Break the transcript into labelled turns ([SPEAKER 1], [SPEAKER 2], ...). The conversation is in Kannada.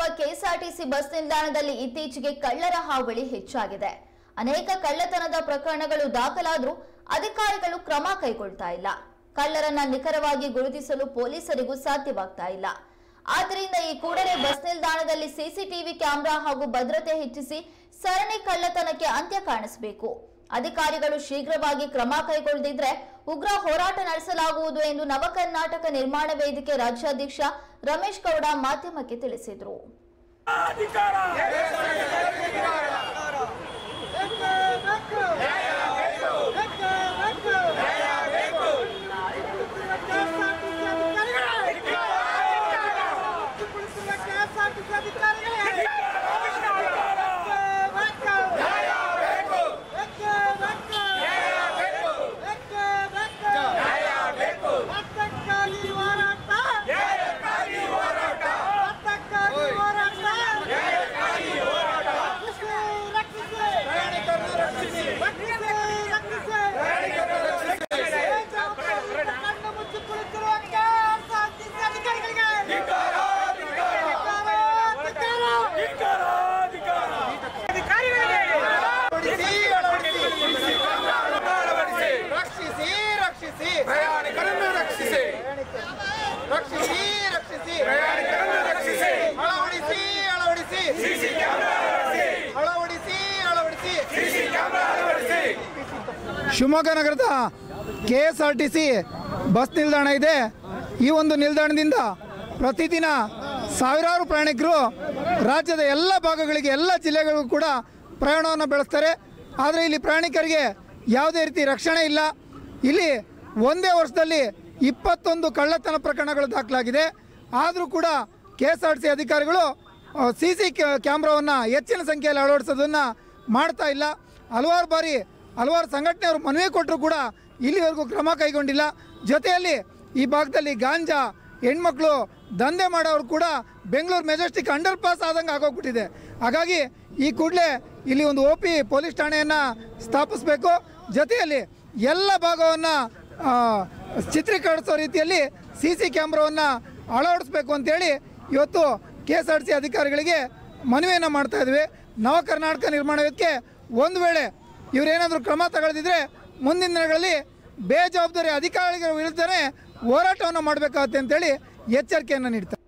[SPEAKER 1] ಕೆಎಸ್ಆರ್ಟಿಸಿ ಬಸ್ ನಿಲ್ದಾಣದಲ್ಲಿ ಇತ್ತೀಚೆಗೆ ಕಳ್ಳರ ಹಾವಳಿ ಹೆಚ್ಚಾಗಿದೆ ಅನೇಕ ಕಳ್ಳತನದ ಪ್ರಕರಣಗಳು ದಾಖಲಾದ್ರೂ ಅಧಿಕಾರಿಗಳು ಕ್ರಮ ಕೈಗೊಳ್ತಾ ಇಲ್ಲ ಕಳ್ಳರನ್ನ ನಿಖರವಾಗಿ ಗುರುತಿಸಲು ಪೊಲೀಸರಿಗೂ ಸಾಧ್ಯವಾಗ್ತಾ ಇಲ್ಲ ಆದ್ದರಿಂದ ಈ ಕೂಡಲೇ ಬಸ್ ನಿಲ್ದಾಣದಲ್ಲಿ ಸಿಸಿಟಿವಿ ಕ್ಯಾಮೆರಾ ಹಾಗೂ ಭದ್ರತೆ ಹೆಚ್ಚಿಸಿ ಸರಣಿ ಕಳ್ಳತನಕ್ಕೆ ಅಂತ್ಯ ಕಾಣಿಸಬೇಕು ಅಧಿಕಾರಿಗಳು ಶೀಘ್ರವಾಗಿ ಕ್ರಮ ಕೈಗೊಳ್ಳದಿದ್ರೆ ಉಗ್ರ ಹೋರಾಟ ನಡೆಸಲಾಗುವುದು ಎಂದು ನವಕರ್ನಾಟಕ ನಿರ್ಮಾಣ ವೇದಿಕೆ ರಾಜ್ಯಾಧ್ಯಕ್ಷ ರಮೇಶ್ ಗೌಡ ಮಾಧ್ಯಮಕ್ಕೆ ತಿಳಿಸಿದರು
[SPEAKER 2] ಅಧಿಕಾರ ಅಧಿಕಾರ ಅಧಿಕಾರ ಅಳವಡಿಸಿ
[SPEAKER 3] ರಕ್ಷಿಸಿ ರಕ್ಷಿಸಿ
[SPEAKER 2] ಪ್ರಯಾಣಿಕರನ್ನು ರಕ್ಷಿಸಿ
[SPEAKER 3] ರಕ್ಷಿಸಿ ರಕ್ಷಿಸಿ
[SPEAKER 2] ಪ್ರಯಾಣಿಕರನ್ನು ರಕ್ಷಿಸಿ
[SPEAKER 3] ಅಳವಡಿಸಿ ಅಳವಡಿಸಿ
[SPEAKER 2] ಸಿಸಿ ಕ್ಯಾಮೆರಾ ಅಳವಡಿಸಿ
[SPEAKER 3] ಅಳವಡಿಸಿ ಅಳವಡಿಸಿ
[SPEAKER 2] ಸಿಸಿ ಕ್ಯಾಮೆರಾ ಅಳವಡಿಸಿ
[SPEAKER 3] ಶಿವಮೊಗ್ಗ ನಗರದ K S R T C bus ನಿಲ್ದಾಣ ಇದೆ ಈ ಒಂದು ನಿಲ್ದಾಣದಿಂದ ಪ್ರತಿದಿನ ಸಾವಿರಾರು ಪ್ರಯಾಣಿಕರು ರಾಜ್ಯದ ಎಲ್ಲ ಭಾಗಗಳಿಗೆ ಎಲ್ಲ ಜಿಲ್ಲೆಗಳಿಗೂ ಕೂಡ ಪ್ರಯಾಣವನ್ನು ಬೆಳೆಸ್ತಾರೆ ಆದರೆ ಇಲ್ಲಿ ಪ್ರಯಾಣಿಕರಿಗೆ ಯಾವುದೇ ರೀತಿ ರಕ್ಷಣೆ ಇಲ್ಲ ಇಲ್ಲಿ ಒಂದೇ ವರ್ಷದಲ್ಲಿ ಇಪ್ಪತ್ತೊಂದು ಕಳ್ಳತನ ಪ್ರಕರಣಗಳು ದಾಖಲಾಗಿದೆ ಆದರೂ ಕೂಡ K S R T C ಅಧಿಕಾರಿಗಳು ಸಿ ಸಿ ಕ್ಯಾಮ್ರಾವನ್ನು ಹೆಚ್ಚಿನ ಸಂಖ್ಯೆಯಲ್ಲಿ ಅಳವಡಿಸೋದನ್ನು ಮಾಡ್ತಾ ಇಲ್ಲ ಹಲವಾರು ಬಾರಿ ಹಲವಾರು ಸಂಘಟನೆಯವರು ಮನವಿ ಕೊಟ್ಟರು ಕೂಡ ಇಲ್ಲಿವರೆಗೂ ಕ್ರಮ ಕೈಗೊಂಡಿಲ್ಲ ಜೊತೆಯಲ್ಲಿ ಈ ಭಾಗದಲ್ಲಿ ಗಾಂಜಾ ಹೆಣ್ಮಕ್ಳು ದಂಧೆ ಮಾಡೋರು ಕೂಡ ಬೆಂಗಳೂರು ಮೆಜೆಸ್ಟಿಕ್ ಅಂಡರ್ ಪಾಸ್ ಆದಂಗೆ ಆಗೋಗ್ಬಿಟ್ಟಿದೆ ಹಾಗಾಗಿ ಈ ಕೂಡಲೇ ಇಲ್ಲಿ ಒಂದು ಒ ಪಿ ಪೊಲೀಸ್ ಠಾಣೆಯನ್ನು ಸ್ಥಾಪಿಸಬೇಕು ಜೊತೆಯಲ್ಲಿ ಎಲ್ಲ ಭಾಗವನ್ನು ಚಿತ್ರೀಕರಿಸೋ ರೀತಿಯಲ್ಲಿ ಸಿ ಸಿ ಕ್ಯಾಮ್ರಾವನ್ನು ಅಳವಡಿಸ್ಬೇಕು ಅಂತೇಳಿ ಇವತ್ತು ಕೆ ಎಸ್ ಆರ್ ಸಿ ಅಧಿಕಾರಿಗಳಿಗೆ ಮನವಿಯನ್ನು ಮಾಡ್ತಾ ಇದ್ವಿ ನವ ಕರ್ನಾಟಕ ನಿರ್ಮಾಣ ವೇದಿಕೆ ಒಂದು ವೇಳೆ ಇವರೇನಾದರೂ ಕ್ರಮ ತಗೊಳ್ದಿದ್ರೆ ಮುಂದಿನ ದಿನಗಳಲ್ಲಿ ಬೇಜವಾಬ್ದಾರಿ ಅಧಿಕಾರಿಗಳ ವಿರುದ್ಧನೇ ಹೋರಾಟವನ್ನು ಮಾಡಬೇಕಾಗುತ್ತೆ ಅಂತೇಳಿ ಎಚ್ಚರಿಕೆಯನ್ನು ನೀಡ್ತಾರೆ